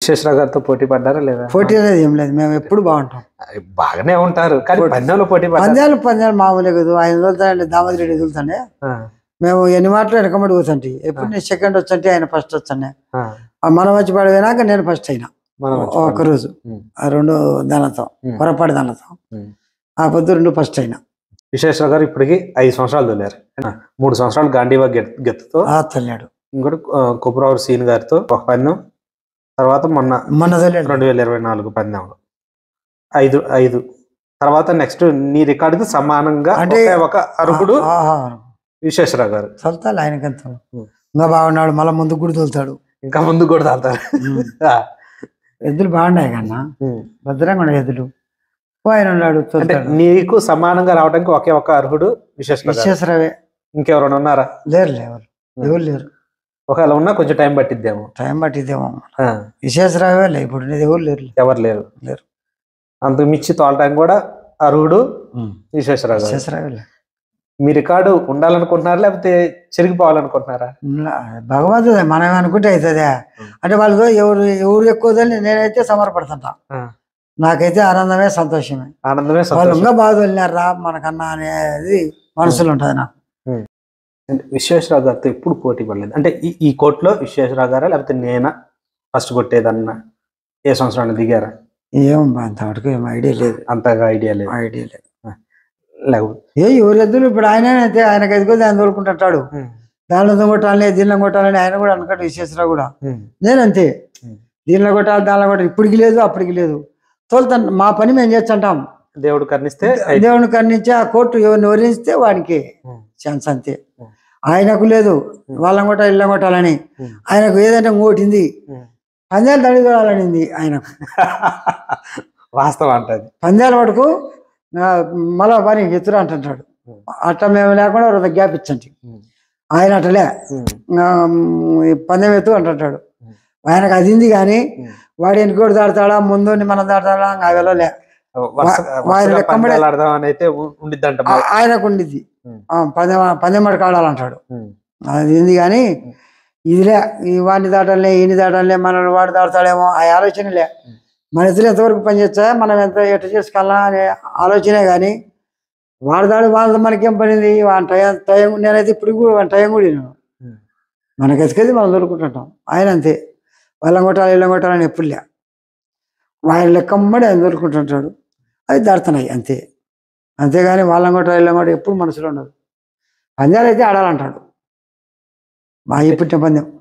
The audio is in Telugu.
విశ్వేశ్వర గారితో పోటీ పడ్డారా లేదా పోటీ అనేది ఏం లేదు మేము ఎప్పుడు బాగుంటాం బాగానే ఉంటారు కానీ పందెంలో పోటీ పడ్డారు పందాలు పందాలు మామూలే కదా ఆయన వదులుతాడండి దామోదరి రెడ్డి వదులుతానే మేము ఎన్ని మాటలు వెనకబడి పోతుంటే ఎప్పుడు నేను సెకండ్ వచ్చంటే ఆయన ఫస్ట్ వచ్చానే మనం వచ్చి పడిపోయినాక నేను ఫస్ట్ అయినా మనం ఒక రోజు ఉమ్. ఆ రెండు దానితో ఉమ్. పొరపాటు దానితో ఉమ్. ఆ పొద్దు రెండు ఫస్ట్ అయినా విశ్వేశ్వర గారు ఇప్పటికి ఐదు సంవత్సరాలు తోలారు మూడు సంవత్సరాలు గాంధీవా గెత్- గెత్తుతో ఆ తల్లాడు ఇంకోటి కుప్రావర్ సీన్ గారితో ఒక పందెం తర్వాత మొన్న మొన్న తల్లాడు రెండు వేల ఇరవై నాలుగు పందెంలో ఐదు ఐదు తర్వాత నెక్స్ట్ నీ రికార్డుకి సమానంగా అంటే- ఒకే ఒక అర్హుడు ఆహా. విశ్వేశ్వర గారు తొలుతాడు ఆయనకంత ఉమ్. ఇంకా బాగున్నాడు మళ్ళీ ముందు కూడా తోలుతాడు ఇంకా ముందు కూడా తాగుతారు ఎద్దులు బాగున్నాయి కన్నా భద్రంగా ఉన్నాయి ఎద్దులు ఓ ఆయన ఉన్నాడు అంటే తోలుతాడు నీకు సమానంగా రావడానికి ఒకే ఒక అర్హుడు విశ్వేశ్వర గారు విశ్వేశ్వరవే ఇంకెవరైనా ఉన్నారా లేరు లేరు ఎవరు లేరు ఒకవేళ ఉన్నా కొంచెం టైం పట్టిద్దేమో టైం పట్టిద్దేమో ఆ, విశ్వేశ్వరవే లే ఇప్పుడు ఉండేది ఎవరు లేరు ఎవరు లేరు లేరు. అంతకు మించి తోలటానికి కూడా అర్హుడు విశ్వేశ్వర గారు విశ్వేశ్వరవే లే మీ రికార్డు ఉండాలనుకుంటున్నారా లేకపోతే చెరిగిపోవాలనుకుంటున్నారా ఉన్నా. భగవంతుడే మనం అనుకుంటే అవుతుందా అంటే వాళ్ళతో ఎవరు ఎవరు ఎక్కువదని నేనైతే సమర్పడుతుంటా ఆ. నాకైతే ఆనందమే సంతోషమే ఆనందమే వాళ్ళు సంతోషం ఇంకా బాధ వెళ్ళినారా మనకన్నా అనేది మనసులో ఉంటుంది నాకు విశ్వేశ్వరరావు గారితో ఎప్పుడు పోటీ పడలేదు అంటే ఈ ఈ కోర్టులో విశ్వేశ్వరరావు గారా లేకపోతే నేనా ఫస్ట్ కొట్టేదన్నా ఏ సంవత్సరాన్ని దిగారా ఏం అంతవరకు ఏం ఐడియా లేదు అంతగా ఐడియా లేదు ఐడియా లేదు లేకపోతే ఏ ఎవరు ఎద్దులు ఇప్పుడు ఆయన అయితే ఆయనకి ఎదుగుతుంది ఆయన తోలుకుంటుంటాడు దానిలో కొట్టాలని దీనిలో కొట్టాలని ఆయన కూడా అనుకుంటాడు విశ్వేశ్వరరావు కూడా నేనంతే ఉం. దీనిలో కొట్టాలి దానిలో కొట్టాలి ఇప్పటికి లేదు అప్పటికి లేదు తోలుతాను మా పని మేము చేస్తుంటాం దేవుడు కర్ణిస్తే అయితే. దేవుని కర్ణించి ఆ కోర్టు ఎవరిని వరించితే వాడికి ఉం. ఛాన్స్ అంతే ఉం. ఆయనకు లేదు వాళ్ళని కొట్టాలి ఇళ్ళని కొట్టాలని ఉం. ఆయనకు ఏదంటే ఇంకోటింది ఉం. పందాలు తడి చూడాలనింది ఆయనకు వాస్తవం అంటది పందాల వరకు మళ్ళా పని ఎత్తురా అంటుంటాడు ఉం. అట్ట మేము లేకుండా ఒక గ్యాప్ ఇచ్చండి ఆయన అట్టలే ఆ, ఈ పందెం ఎత్తు అంటుంటాడు ఉం. ఆయనకు అది ఉంది కానీ ఉం. వాడు ఎన్నికోటి దాడతాడా ముందు మనం దాడతాడా ఇంకా వెళ్ళలే వరుస- వా- వరుసగా ఆయన లెక్క పందాలు ఆడదాం అని అయితే ఉ- ఉండిద్దంట ఆ- ఆయనకు ఉండిద్ది ఉం. ఆ, పందెం పందెం మడికి ఆడాలంటాడు ఉం. అది ఉంది కానీ ఉం. ఇదిలే ఈ వాడిని దాటాలే ఈయన దాటాలే మన వాడు దాడతాడేమో ఆ ఆలోచనలే ఉం. మన ఇద్దరు ఎంతవరకు పనిచేస్తా మనం ఎంత ఎట్ట చేసుకోవాలా అనే ఆలోచనే కానీ వాడు దాడు వాళ్ళ మనకేం పనింది వాడి టైం టైం నేనైతే ఇప్పుడు కూడా వాడి టైం కూడా నేను ఉం. మనకి ఎత్తుకెళ్ళి మనం దొరుకుంటుంటాం ఆయన అంతే వాళ్ళని కొట్టాలి ఇళ్ళని కొట్టాలని ఎప్పుడులే ఆయన లెక్కమ్మడి ఆయన దొరుకుంటుంటాడు అది దాడుతున్నాయి అంతే అంతేగాని వాళ్ళని కొట్టాలి ఇళ్ళని కొట్టాలి ఎప్పుడు మనసులో ఉండదు పందాలు అయితే ఆడాలంటాడు మా ఈ పుట్టిన పందెం